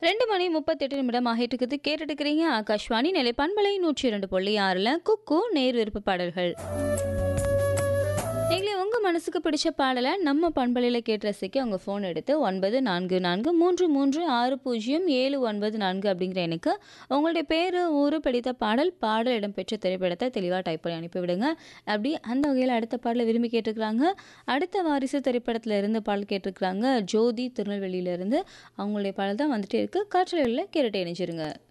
2 மணி 38 நிமிடம் ஆகிட்டு இருக்குது. கேட்டுட்டு இருக்கிறீங்க ஆகாஷ்வாணி நிலை பண்பலை 102.6ல குக்கு நேர் விருப்ப பாடல்கள். நீங்களே உங்க மனசுக்கு பிடிச்ச பாடல நம்ம பண்பலையில கேட்டு ரசிக்க உங்க ஃபோன் எடுத்து 9433360794 அப்படிங்கிற எண்ணுக்கு உங்களுடைய பேரு, ஊரு, பிடித்த பாடல், பாடல் இடம்பெற்ற திரைப்படத்தை தெளிவா டைப் பண்ணி அனுப்பி விடுங்க. அப்படி அந்த வகையில அடுத்த பாடல விரும்பி கேட்டுருக்காங்க. அடுத்த வாரிசு திரைப்படத்துல இருந்து பாடல் கேட்டுருக்காங்க. ஜோதி திருநெல்வேலியில இருந்து. அவங்களுடைய பாடல் தான் வந்துட்டே இருக்கு. காற்றலையில கேட்டுட்டே இணைஞ்சிருங்க.